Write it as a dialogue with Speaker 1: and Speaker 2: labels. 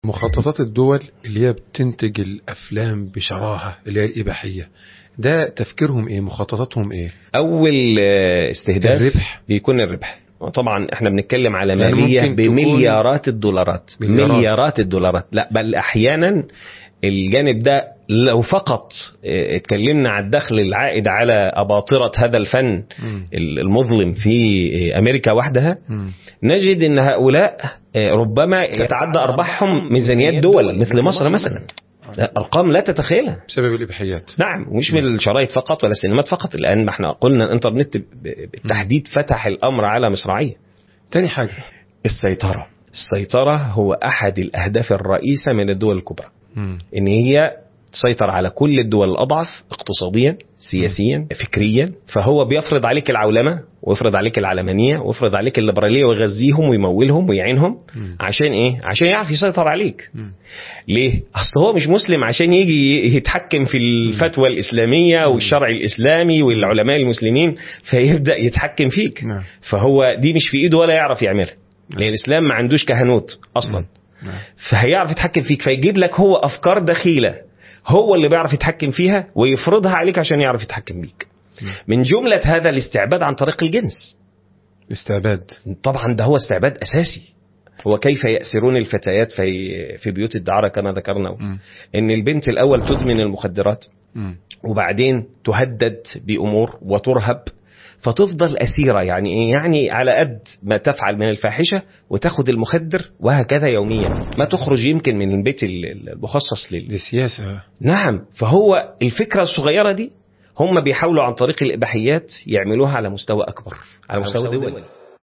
Speaker 1: مخططات الدول اللي هي بتنتج الافلام بشراهه اللي هي الاباحيه ده تفكيرهم ايه مخططاتهم ايه
Speaker 2: اول آه، استهداف
Speaker 1: الربح.
Speaker 2: بيكون الربح وطبعا احنا بنتكلم على
Speaker 1: يعني
Speaker 2: ماليه
Speaker 1: ممكن تكون-
Speaker 2: بمليارات الدولارات
Speaker 1: مليارات.
Speaker 2: مليارات الدولارات لا بل احيانا الجانب ده لو فقط آه، اتكلمنا على الدخل العائد على اباطره هذا الفن
Speaker 1: مم.
Speaker 2: المظلم في آه، امريكا وحدها
Speaker 1: مم.
Speaker 2: نجد ان هؤلاء آه، ربما يتعدى ارباحهم ميزانيات دول مثل مصر مثلا ارقام لا تتخيلها
Speaker 1: بسبب الاباحيات
Speaker 2: نعم مش من الشرايط فقط ولا السينمات فقط لان ما احنا قلنا الانترنت ب- بالتحديد فتح الامر على مصراعيه
Speaker 1: تاني حاجه
Speaker 2: السيطره السيطره هو احد الاهداف الرئيسه من الدول الكبرى
Speaker 1: مم.
Speaker 2: ان هي تسيطر على كل الدول الاضعف اقتصاديا سياسيا فكريا فهو بيفرض عليك العولمه ويفرض عليك العلمانيه ويفرض عليك الليبراليه ويغذيهم ويمولهم ويعينهم
Speaker 1: مم.
Speaker 2: عشان ايه عشان يعرف يسيطر عليك
Speaker 1: مم.
Speaker 2: ليه؟ اصل هو مش مسلم عشان يجي يتحكم في الفتوى الاسلاميه والشرع الاسلامي والعلماء المسلمين فيبدا يتحكم فيك
Speaker 1: نعم.
Speaker 2: فهو دي مش في ايده ولا يعرف يعملها لان الاسلام ما عندوش كهنوت اصلا
Speaker 1: نعم.
Speaker 2: فهيعرف يتحكم فيك فيجيب لك هو افكار دخيله هو اللي بيعرف يتحكم فيها ويفرضها عليك عشان يعرف يتحكم بيك من جمله هذا الاستعباد عن طريق الجنس
Speaker 1: استعباد
Speaker 2: طبعا ده هو استعباد اساسي هو كيف يأسرون الفتيات في في بيوت الدعارة كما ذكرنا
Speaker 1: مم.
Speaker 2: ان البنت الاول تدمن المخدرات
Speaker 1: مم.
Speaker 2: وبعدين تهدد بامور وترهب فتفضل اسيره يعني ايه يعني على قد ما تفعل من الفاحشه وتاخد المخدر وهكذا يوميا ما تخرج يمكن من البيت ال- المخصص لل
Speaker 1: دي سياسه
Speaker 2: نعم فهو الفكره الصغيره دي هم بيحاولوا عن طريق الاباحيات يعملوها على مستوى اكبر على مستوى دولي